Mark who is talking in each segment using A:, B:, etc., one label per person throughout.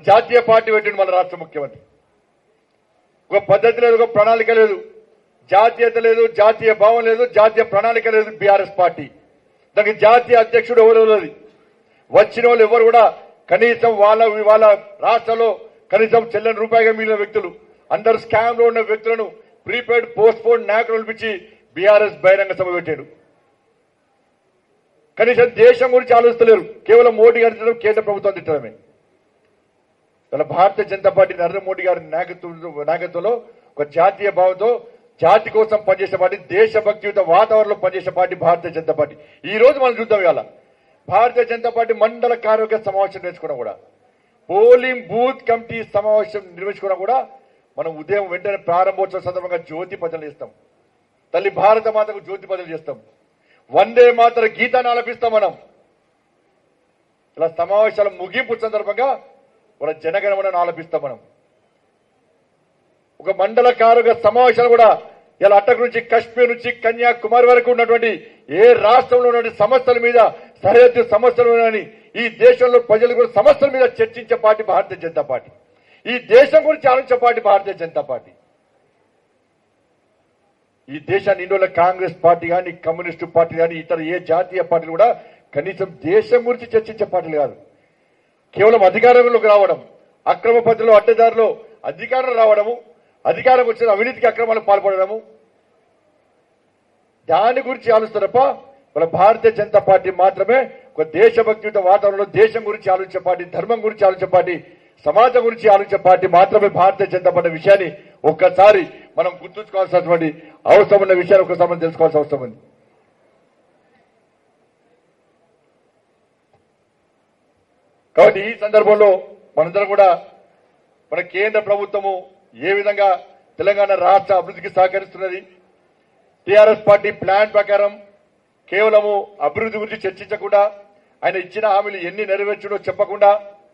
A: జాతీయ పార్టీ పెట్టిండు మన రాష్ట్ర ముఖ్యమంత్రి ఒక పద్ధతి లేదు ఒక ప్రణాళిక లేదు జాతీయత లేదు జాతీయ భావం లేదు జాతీయ ప్రణాళిక లేదు బీఆర్ఎస్ పార్టీ దానికి జాతీయ అధ్యక్షుడు ఎవరు లేదు వచ్చిన వాళ్ళు ఎవరు కూడా కనీసం వాళ్ళ వాళ్ళ రాష్ట్రంలో కనీసం చెల్లని రూపాయిగా మిగిలిన వ్యక్తులు అందరు స్కామ్ లో ఉన్న వ్యక్తులను ప్రీపెయిడ్ పోస్ట్ పోన్ నాయకులు పిలిపించి బీఆర్ఎస్ బహిరంగ సభ పెట్టాడు కనీసం దేశం గురించి ఆలోచిస్తలేరు కేవలం మోడీ గారి తిట్టడం కేంద్ర ప్రభుత్వం తిట్టడమే ఇలా భారతీయ జనతా పార్టీ నరేంద్ర మోడీ గారి నాయకత్వం నాయకత్వంలో ఒక జాతీయ భావంతో జాతి కోసం పనిచేసే పార్టీ దేశభక్తియుత వాతావరణంలో పనిచేసే పార్టీ భారతీయ జనతా పార్టీ ఈ రోజు మనం చూద్దాం ఇవాళ భారతీయ జనతా పార్టీ మండల కార్యవర్గ సమావేశం నేర్చుకున్నా కూడా పోలింగ్ బూత్ కమిటీ సమావేశం నిర్వహించుకున్నా కూడా మనం ఉదయం వెంటనే ప్రారంభోత్సవ సందర్భంగా జ్యోతి పదలు చేస్తాం తల్లి భారత మాతకు జ్యోతి పదలు చేస్తాం వందే మాతర గీతాన్ని ఆలపిస్తాం మనం ఇలా సమావేశాల ముగింపు సందర్భంగా మన జనగణమనను ఆలపిస్తాం మనం ఒక మండల కారుగా సమావేశాలు కూడా ఇలా అట్టకు నుంచి కశ్మీర్ నుంచి కన్యాకుమారి వరకు ఉన్నటువంటి ఏ రాష్ట్రంలో ఉన్నటువంటి సమస్యల మీద సరిహద్దు సమస్యలు ఉన్నాయని ఈ దేశంలో ప్రజలు కూడా సమస్యల మీద చర్చించే పార్టీ భారతీయ జనతా పార్టీ ఈ దేశం గురించి ఆలోచించే పార్టీ భారతీయ జనతా పార్టీ ఈ దేశాన్ని ఇందులో కాంగ్రెస్ పార్టీ కానీ కమ్యూనిస్టు పార్టీ కానీ ఇతర ఏ జాతీయ పార్టీలు కూడా కనీసం దేశం గురించి చర్చించే పార్టీలు కాదు కేవలం అధికారంలోకి రావడం అక్రమ పద్ధతిలో అడ్డదారిలో అధికారం రావడము అధికారం వచ్చిన అవినీతికి అక్రమాలకు పాల్పడము దాని గురించి ఆలోచిస్తారు తప్ప మన భారతీయ జనతా పార్టీ మాత్రమే ఒక దేశభక్తియుత వాతావరణంలో దేశం గురించి ఆలోచించే పార్టీ ధర్మం గురించి ఆలోచించే పార్టీ సమాజం గురించి ఆలోచించే పార్టీ మాత్రమే భారతీయ జనతా పార్టీ విషయాన్ని ఒక్కసారి మనం గుర్తుంచుకోవాల్సినటువంటి అవసరం ఉన్న విషయాన్ని ఒకసారి మనం తెలుసుకోవాల్సిన అవసరం ఉంది కాబట్టి ఈ సందర్భంలో మనందరం కూడా మన కేంద్ర ప్రభుత్వము ఏ విధంగా తెలంగాణ రాష్ట్ర అభివృద్ధికి సహకరిస్తున్నది టీఆర్ఎస్ పార్టీ ప్లాన్ ప్రకారం కేవలము అభివృద్ధి గురించి చర్చించకుండా ఆయన ఇచ్చిన హామీలు ఎన్ని నెరవేర్చడో చెప్పకుండా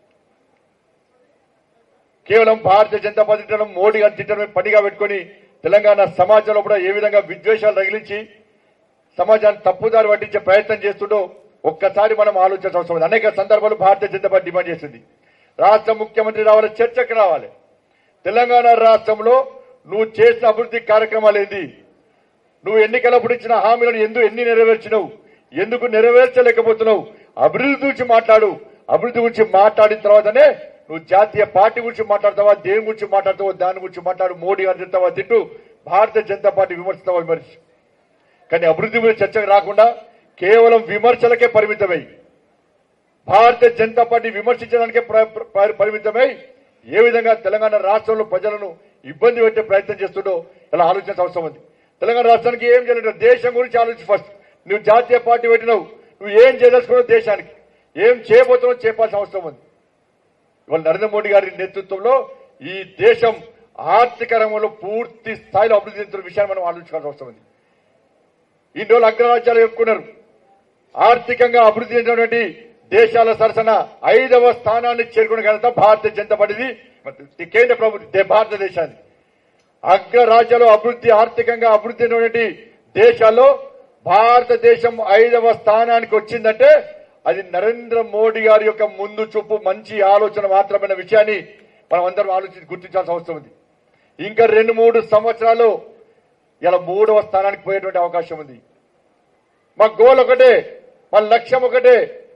A: కేవలం భారతీయ జనతా పార్టీ తిట్టడం మోడీ గారి తిట్టడమే పనిగా పెట్టుకొని తెలంగాణ సమాజంలో కూడా ఏ విధంగా విద్వేషాలు రగిలించి సమాజాన్ని తప్పుదారి పట్టించే ప్రయత్నం చేస్తుండో ఒక్కసారి మనం ఆలోచించాల్సిన అవసరం ఉంది అనేక సందర్భాలు భారతీయ జనతా పార్టీ డిమాండ్ చేస్తుంది రాష్ట్ర ముఖ్యమంత్రి రావాలి చర్చకు రావాలి తెలంగాణ రాష్ట్రంలో నువ్వు చేసిన అభివృద్ధి కార్యక్రమాలు ఏంది నువ్వు ఎన్నికలప్పుడు ఇచ్చిన హామీలను ఎందుకు ఎన్ని నెరవేర్చినవు ఎందుకు నెరవేర్చలేకపోతున్నావు అభివృద్ధి గురించి మాట్లాడు అభివృద్ధి గురించి మాట్లాడిన తర్వాతనే నువ్వు జాతీయ పార్టీ గురించి మాట్లాడతావా దేని గురించి మాట్లాడతావో దాని గురించి మాట్లాడు మోడీ గారు తింటావా తిట్టు భారతీయ జనతా పార్టీ విమర్శిస్తావా విమర్శ కానీ అభివృద్ధి గురించి చర్చకు రాకుండా కేవలం విమర్శలకే పరిమితమై భారతీయ జనతా పార్టీ విమర్శించడానికే ప్ర- ప్ర- పరిమితమై ఏ విధంగా తెలంగాణ రాష్ట్రంలో ప్రజలను ఇబ్బంది పెట్టే ప్రయత్నం చేస్తుండో ఇలా ఆలోచించాల్సిన అవసరం ఉంది తెలంగాణ రాష్ట్రానికి ఏం చేయలేదు దేశం గురించి ఆలోచించి ఫస్ట్ నువ్వు జాతీయ పార్టీ పెట్టినావు నువ్వు ఏం చేయదలుచుకున్నావు దేశానికి ఏం చేయబోతున్నావు చెప్పాల్సిన అవసరం ఉంది ఇవాళ నరేంద్ర మోడీ గారి నేతృత్వంలో ఈ దేశం ఆర్థిక రంగంలో పూర్తి స్థాయిలో అభివృద్ధి చెందుతున్న విషయాన్ని మనం ఆలోచించాల్సిన అవసరం ఉంది ఇన్ని రోజులు అగ్రరాజ్యాలు చెప్పుకున్నారు ఆర్థికంగా అభివృద్ధి చెందినటువంటి దేశాల సరసన ఐదవ స్థానాన్ని చేరుకున్న ఘనత భారతీయ జనతా పార్టీది మరి కేంద్ర ప్రభుత్వం భారతదేశాన్ని అగ్రరాజ్యాలు అభివృద్ధి ఆర్థికంగా అభివృద్ధి చెందినటువంటి దేశాల్లో భారతదేశం ఐదవ స్థానానికి వచ్చిందంటే అది నరేంద్ర మోడీ గారి యొక్క ముందు చూపు మంచి ఆలోచన మాత్రమైన విషయాన్ని మనం అందరం ఆలోచించి గుర్తించాల్సిన అవసరం ఉంది ఇంకా రెండు మూడు సంవత్సరాలు ఇలా మూడవ స్థానానికి పోయేటువంటి అవకాశం ఉంది మా గోల్ ఒకటే మా లక్ష్యం ఒకటే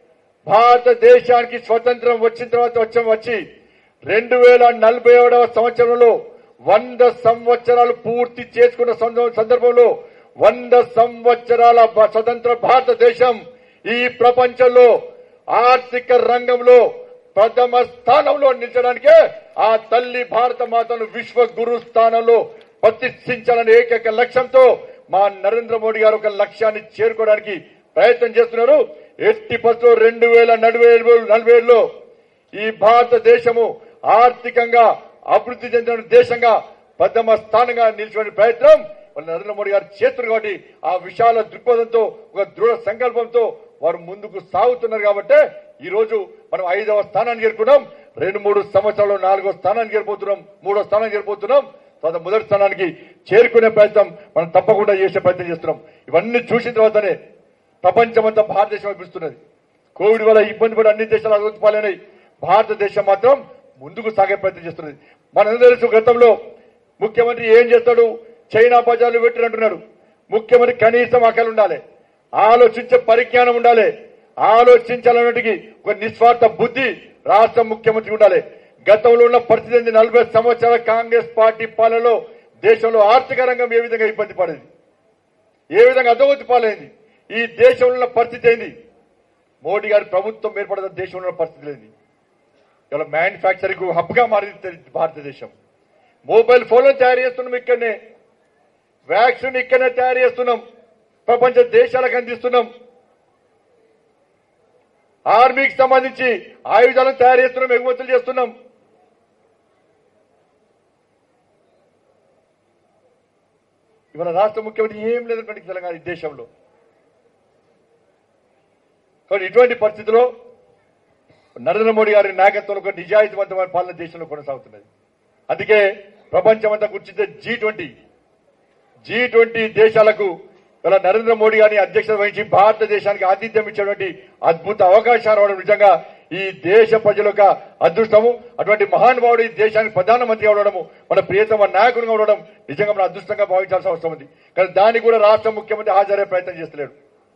A: భారతదేశానికి స్వతంత్రం వచ్చిన తర్వాత వచ్చాం వచ్చి రెండు వేల నలభై ఏడవ సంవత్సరంలో వంద సంవత్సరాలు పూర్తి చేసుకున్న సంద- సందర్భంలో వంద సంవత్సరాల భ- స్వతంత్ర భారతదేశం ఈ ప్రపంచంలో ఆర్థిక రంగంలో ప్రథమ స్థానంలో నిలిచడానికే ఆ తల్లి భారత మాతను విశ్వ గురు స్థానంలో ప్రతిష్ఠించాలనే ఏకైక లక్ష్యంతో మా నరేంద్ర మోడీ గారు ఒక లక్ష్యాన్ని చేరుకోవడానికి ప్రయత్నం చేస్తున్నారు ఎట్టి పత్రం రెండు వేల నలభై ఏడు నలభై ఏడులో ఈ భారతదేశము ఆర్థికంగా అభివృద్ధి చెందిన దేశంగా ప్రథమ స్థానంగా నిలిచిన ప్రయత్నం వాళ్ళ నరేంద్ర మోడీ గారు చేస్తున్నారు కాబట్టి ఆ విశాల దృక్పథంతో ఒక దృఢ సంకల్పంతో వారు ముందుకు సాగుతున్నారు కాబట్టి ఈ రోజు మనం ఐదవ స్థానానికి చేరుకున్నాం రెండు మూడు సంవత్సరాలు నాలుగో స్థానానికి చేరిపోతున్నాం మూడో స్థానానికి చేరిపోతున్నాం తర్వాత మొదటి స్థానానికి చేరుకునే ప్రయత్నం మనం తప్పకుండా చేసే ప్రయత్నం చేస్తున్నాం ఇవన్నీ చూసిన తర్వాతనే ప్రపంచమంతా భారతదేశం అనిపిస్తున్నది కోవిడ్ వల్ల ఇబ్బంది పడి అన్ని దేశాలు అభివృద్ధి పాలైనాయి భారతదేశం మాత్రం ముందుకు సాగే ప్రయత్నం చేస్తున్నది మనందరూ తెలుసు గతంలో ముఖ్యమంత్రి ఏం చేస్తాడు చైనా బజార్లు పెట్టినట్టున్నాడు ముఖ్యమంత్రి కనీసం అక్కలు ఉండాలి ఆలోచించే పరిజ్ఞానం ఉండాలి ఆలోచించాలన్నటికి ఒక నిస్వార్థ బుద్ధి రాష్ట్ర ముఖ్యమంత్రి ఉండాలి గతంలో ఉన్న పరిస్థితి ఏంది? నలభై సంవత్సరాల కాంగ్రెస్ పార్టీ పాలనలో దేశంలో ఆర్థిక రంగం ఏ విధంగా ఇబ్బంది పడేది ఏ విధంగా అధోగతి పాలైంది ఈ దేశంలో ఉన్న పరిస్థితి ఏంది మోడీ గారి ప్రభుత్వం ఏర్పడిన దేశంలో ఉన్న పరిస్థితి ఏంది ఇలా మ్యానుఫ్యాక్చరింగ్ హబ్ గా మారింది భారతదేశం మొబైల్ ఫోన్లు తయారు చేస్తున్నాం ఇక్కడనే వ్యాక్సిన్ ఇక్కడనే తయారు చేస్తున్నాం ప్రపంచ దేశాలకు అందిస్తున్నాం ఆర్మీకి సంబంధించి ఆయుధాలను తయారు చేస్తున్నాం ఎగుమతులు చేస్తున్నాం ఇవాళ రాష్ట్ర ముఖ్యమంత్రి ఏం లేదన్నటువంటి తెలంగాణ ఈ దేశంలో కాబట్టి ఇటువంటి పరిస్థితిలో నరేంద్ర మోడీ గారి నాయకత్వంలో ఒక నిజాయితీవంతమైన పాలన దేశంలో కొనసాగుతున్నది అందుకే ప్రపంచమంతా గుర్తించే జీ ట్వంటీ జీ ట్వంటీ దేశాలకు ఇలా నరేంద్ర మోడీ గారిని అధ్యక్షత వహించి భారతదేశానికి ఆతిథ్యం ఇచ్చేటువంటి అద్భుత అవకాశాలు రావడం నిజంగా ఈ దేశ ప్రజల యొక్క అదృష్టము అటువంటి మహానుభావుడు ఈ దేశానికి ప్రధానమంత్రి అవడము మన ప్రియతమ నాయకుడిగా ఉండడం నిజంగా మన అదృష్టంగా భావించాల్సిన అవసరం ఉంది కానీ దానికి కూడా రాష్ట్ర ముఖ్యమంత్రి హాజరయ్యే ప్రయత్నం చేస్తలేడు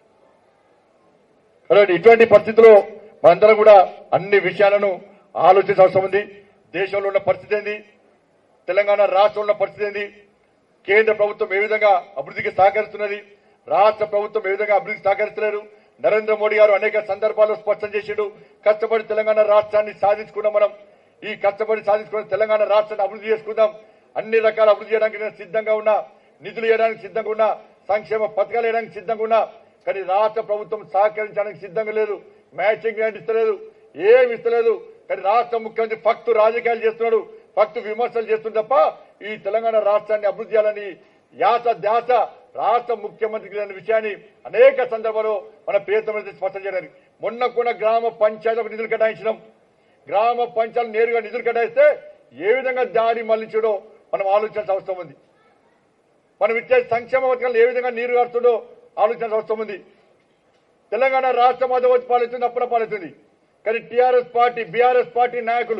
A: కాబట్టి ఇటువంటి పరిస్థితుల్లో మనందరం కూడా అన్ని విషయాలను ఆలోచించాల్సిన అవసరం ఉంది దేశంలో ఉన్న పరిస్థితి ఏంది తెలంగాణ రాష్ట్రంలో ఉన్న పరిస్థితి ఏంది కేంద్ర ప్రభుత్వం ఏ విధంగా అభివృద్ధికి సహకరిస్తున్నది రాష్ట్ర ప్రభుత్వం ఏ విధంగా అభివృద్ధికి సహకరిస్తున్నారు నరేంద్ర మోడీ గారు అనేక సందర్భాల్లో స్పష్టం చేసిండు కష్టపడి తెలంగాణ రాష్ట్రాన్ని సాధించుకున్నాం మనం ఈ కష్టపడి సాధించుకున్న తెలంగాణ రాష్ట్రాన్ని అభివృద్ధి చేసుకుందాం అన్ని రకాల అభివృద్ధి చేయడానికి నేను సిద్ధంగా ఉన్నా నిధులు ఇవ్వడానికి సిద్ధంగా ఉన్నా సంక్షేమ పథకాలు వేయడానికి సిద్ధంగా ఉన్నా కానీ రాష్ట్ర ప్రభుత్వం సహకరించడానికి సిద్ధంగా లేదు మ్యాచింగ్ గ్రాంట్ ఇస్తలేదు ఏమి ఇస్తలేదు కానీ రాష్ట్ర ముఖ్యమంత్రి ఫక్తు రాజకీయాలు చేస్తున్నాడు ఫక్తు విమర్శలు చేస్తుంది తప్ప ఈ తెలంగాణ రాష్ట్రాన్ని అభివృద్ధి చేయాలని యాస ధ్యాస రాష్ట్ర ముఖ్యమంత్రికి లేని విషయాన్ని అనేక సందర్భాల్లో మన ప్రియతమ స్పష్టం చేయడానికి మొన్న కూడా గ్రామ పంచాయతీలకు నిధులు కేటాయించినాం గ్రామ పంచాయతీలు నేరుగా నిధులు కేటాయిస్తే ఏ విధంగా దారి మళ్లించడో మనం ఆలోచించాల్సిన అవసరం ఉంది మనం ఇచ్చే సంక్షేమ పథకాలు ఏ విధంగా నీరు గారుతుండో ఆలోచించాల్సిన అవసరం ఉంది తెలంగాణ రాష్ట్రం అదవతి పాలిస్తుంది అప్పుడ పాలిస్తుంది కానీ టీఆర్ఎస్ పార్టీ బీఆర్ఎస్ పార్టీ నాయకులు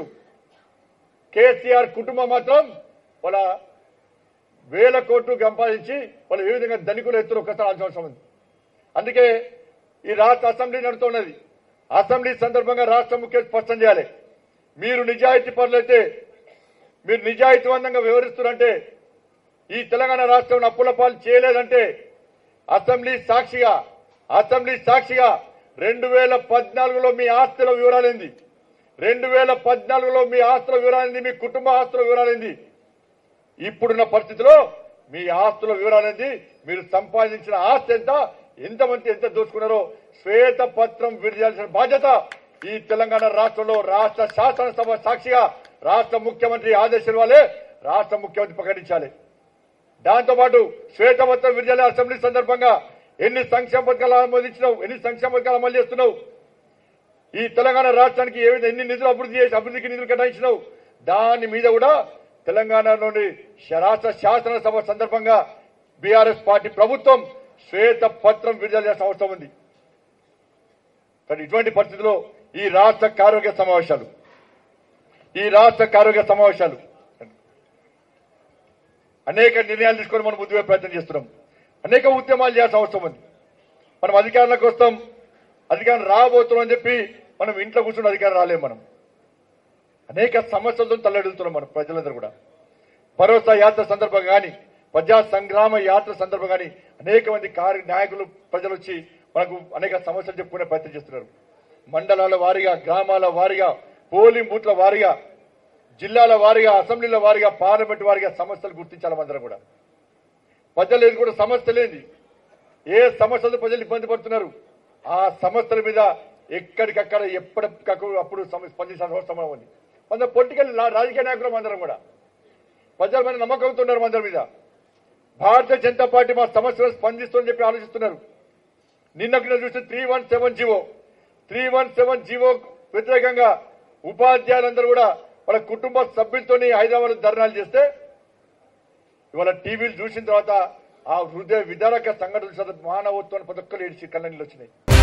A: కేసీఆర్ కుటుంబం మాత్రం వాళ్ళ వేల కోట్లు సంపాదించి వాళ్ళు ఏ విధంగా ధనికులు ఎత్తున ఒక్కసారి ఆలోచన అవసరం ఉంది అందుకే ఈ రాష్ట్ర అసెంబ్లీ నడుతున్నది అసెంబ్లీ సందర్భంగా రాష్ట్ర ముఖ్యమంత్రి స్పష్టం చేయాలి మీరు నిజాయితీ పనులైతే మీరు నిజాయితీవంతంగా వివరిస్తున్నారంటే ఈ తెలంగాణ రాష్ట్రం అప్పుల పాలు చేయలేదంటే అసెంబ్లీ సాక్షిగా అసెంబ్లీ సాక్షిగా రెండు వేల పద్నాలుగులో మీ ఆస్తుల వివరాలేంది రెండు వేల పద్నాలుగులో మీ ఆస్తుల వివరాలేంది మీ కుటుంబ ఆస్తుల వివరాలేంది ఇప్పుడున్న పరిస్థితిలో మీ ఆస్తుల వివరాలేంది మీరు సంపాదించిన ఆస్తి ఎంత ఎంతమంది ఎంత దోచుకున్నారో శ్వేత పత్రం విడుదల బాధ్యత ఈ తెలంగాణ రాష్ట్రంలో రాష్ట్ర శాసనసభ సాక్షిగా రాష్ట్ర ముఖ్యమంత్రి ఆదేశాల వల్లే రాష్ట్ర ముఖ్యమంత్రి ప్రకటించాలి దాంతోపాటు శ్వేతపత్రం విడుదల అసెంబ్లీ సందర్భంగా ఎన్ని సంక్షేమ పథకాలు ఆమోదించినావు ఎన్ని సంక్షేమ పథకాలు అమలు చేస్తున్నావు ఈ తెలంగాణ రాష్ట్రానికి ఏ విధంగా ఎన్ని నిధులు అభివృద్ధి చేసి అభివృద్ధికి నిధులు కేటాయించినావు దాని మీద కూడా తెలంగాణలోని రాష్ట్ర శాసనసభ సందర్భంగా బీఆర్ఎస్ పార్టీ ప్రభుత్వం శ్వేత పత్రం విడుదల చేసిన అవసరం ఉంది కానీ ఇటువంటి పరిస్థితిలో ఈ రాష్ట్ర కార్యవర్గ సమావేశాలు ఈ రాష్ట్ర కార్యవర్గ సమావేశాలు అనేక నిర్ణయాలు తీసుకొని మనం ముందుగా ప్రయత్నం చేస్తున్నాం అనేక ఉద్యమాలు చేయాల్సిన అవసరం ఉంది మనం అధికారంలోకి వస్తాం అధికారం రాబోతున్నాం అని చెప్పి మనం ఇంట్లో కూర్చుని అధికారం రాలేం మనం అనేక సమస్యలతో తల్లెడుతున్నాం మనం ప్రజలందరూ కూడా భరోసా యాత్ర సందర్భంగా కానీ ప్రజా సంగ్రామ యాత్ర సందర్భంగా కానీ అనేక మంది కార్య నాయకులు ప్రజలు వచ్చి మనకు అనేక సమస్యలు చెప్పుకునే ప్రయత్నం చేస్తున్నారు మండలాల వారీగా గ్రామాల వారీగా పోలింగ్ బూత్ల వారీగా జిల్లాల వారీగా అసెంబ్లీల వారీగా పార్లమెంట్ వారీగా సమస్యలు గుర్తించాలి అందరం కూడా ప్రజలు ఏది కూడా సమస్య లేని ఏ సమస్యలతో ప్రజలు ఇబ్బంది పడుతున్నారు ఆ సమస్యల మీద ఎక్కడికక్కడ ఎప్పటికప్పుడు అప్పుడు సమ- స్పందించాల్సిన అవసరం ఉంది మన పొలిటికల్ రాజకీయ నాయకులు అందరం కూడా ప్రజల మీద నమ్మకంతో ఉన్నారు అందరి మీద భారతీయ జనతా పార్టీ మా సమస్యలు స్పందిస్తుందని చెప్పి ఆలోచిస్తున్నారు నిన్నకు నేను చూసిన three one seven G O three one seven G O వ్యతిరేకంగా ఉపాధ్యాయులందరూ కూడా వాళ్ళ కుటుంబ సభ్యులతోని హైదరాబాద్ ధర్నాలు చేస్తే ఇవాళ టీవీలు చూసిన తర్వాత ఆ హృదయ విదారక సంఘటనలు మానవత్వాన్ని ప్రతి ఒక్కరు ఏడిచి కళ్ళ నీళ్ళు వచ్చినాయి